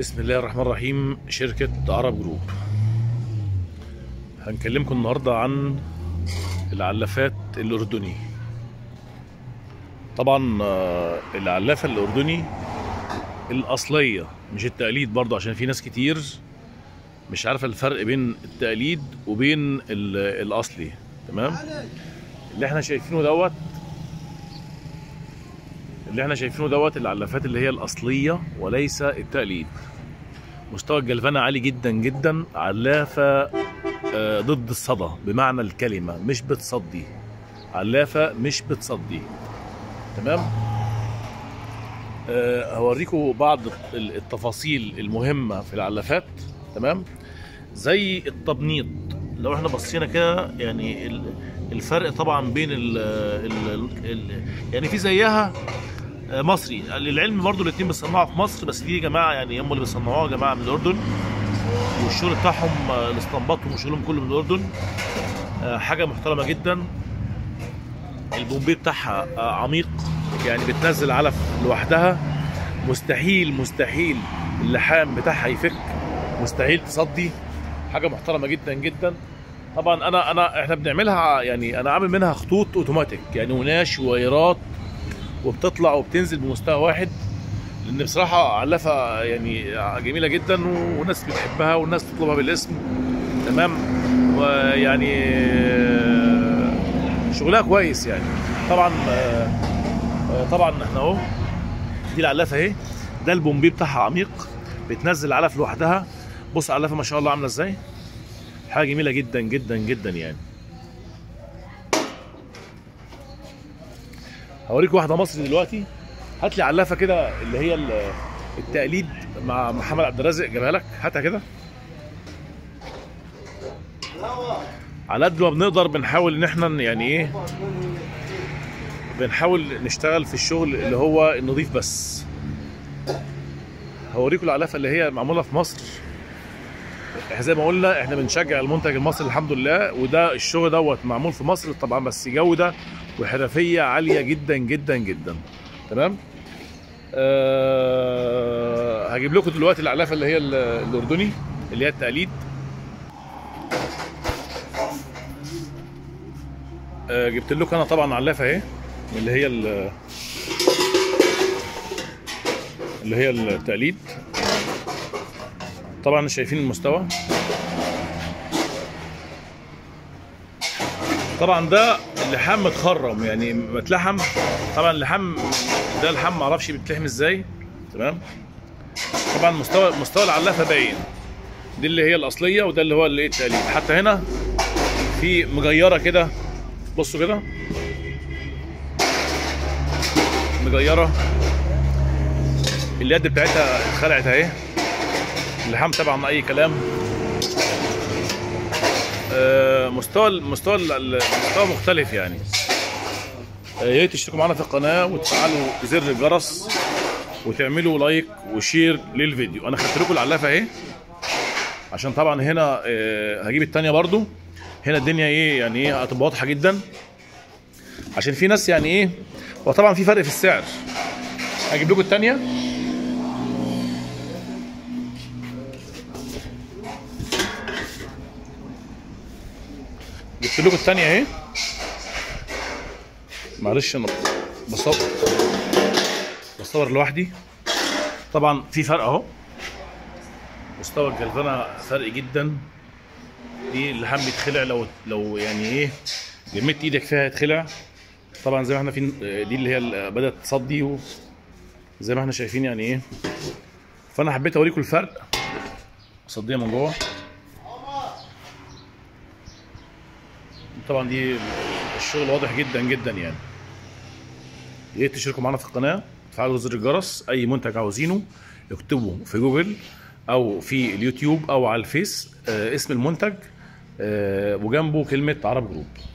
بسم الله الرحمن الرحيم شركة عرب جروب هنكلمكم النهاردة عن العلافات الأردني طبعا آه، العلافة الأردني الأصلية مش التقليد برضه عشان في ناس كتير مش عارفة الفرق بين التقليد وبين ال- الأصلي تمام اللي احنا شايفينه دوت اللي احنا شايفينه دوت العلافات اللي هي الأصلية وليس التقليد مستوى الجلفنة عالي جدا جدا علافة آه، ضد الصدى بمعنى الكلمة مش بتصدي علافة مش بتصدي تمام آه، هوريكم بعض ال- التفاصيل المهمة في العلافات تمام زي التبنيط لو احنا بصينا كده يعني ال- الفرق طبعا بين ال ال ال يعني في زيها آه، مصري للعلم برضو الاثنين بيصنعوا في مصر بس دي يا جماعه يعني هم اللي بيصنعوها يا جماعه من الاردن والشغل بتاعهم آه، الاستنباطهم وشغلهم كله من الاردن آه، حاجه محترمه جدا البومبي بتاعها آه، عميق يعني بتنزل علف لوحدها مستحيل مستحيل اللحام بتاعها يفك مستحيل تصدي حاجه محترمه جدا جدا طبعا انا انا احنا بنعملها يعني انا عامل منها خطوط اوتوماتيك يعني وناش ووايرات وبتطلع وبتنزل بمستوى واحد لان بصراحه علافه يعني جميله جدا والناس بتحبها والناس تطلبها بالاسم تمام ويعني آه، شغلها كويس يعني طبعا آه، آه، طبعا احنا اهو دي العلافه اهي ده البومبي بتاعها عميق بتنزل علف لوحدها بص علافه ما شاء الله عامله ازاي حاجه جميله جدا جدا جدا يعني هوريك واحده مصري دلوقتي هات لي علافه كده اللي هي ال- التقليد مع محمد عبد الرازق جابها لك هاتها كده على قد ما بنقدر بنحاول ان احنا يعني ايه بنحاول نشتغل في الشغل اللي هو النظيف بس هوريكم العلافه اللي هي معموله في مصر احنا زي ما قلنا احنا بنشجع المنتج المصري الحمد لله وده الشغل دوت معمول في مصر طبعا بس جوده وحرفيه عاليه جدا جدا جدا تمام أه هجيب لكم دلوقتي العلافه اللي هي ال- الاردني اللي هي التقليد أه جبت لكم انا طبعا علافه اهي اللي هي ال- اللي هي التقليد طبعا شايفين المستوى طبعا ده اللحام متخرم يعني متلحم طبعا اللحام ده اللحام معرفش بيتلحم ازاي تمام طبعا مستوى مستوى العلافه باين دي اللي هي الاصليه وده اللي هو اللي التقليد حتى هنا في مجيره كده بصوا كده مجيره اليد بتاعتها اتخلعت اهي اللحام طبعا اي كلام آه، مستوى مستوى المستوى مختلف يعني آه، يا ريت تشتركوا معانا في القناه وتفعلوا زر الجرس وتعملوا لايك وشير للفيديو انا خدت لكم العلافه اهي عشان طبعا هنا آه، هجيب التانية برضو هنا الدنيا ايه يعني ايه هتبقى واضحه جدا عشان في ناس يعني ايه وطبعا في فرق في السعر هجيب لكم التانية جبت لكم الثانيه اهي معلش انا بصور بصور لوحدي طبعا في فرق اهو مستوى الجلفنه فرق جدا دي اللحام بيتخلع لو لو يعني ايه جمدت ايدك فيها يتخلع طبعا زي ما احنا في دي اللي هي ال- بدات تصدي و- زي ما احنا شايفين يعني ايه فانا حبيت اوريكم الفرق صديه من جوه طبعا دي الشغل واضح جدا جدا يعني يا ريت تشتركوا معانا في القناه تفعلوا زر الجرس اي منتج عاوزينه اكتبوا في جوجل او في اليوتيوب او على الفيس آه اسم المنتج آه وجنبه كلمه عرب جروب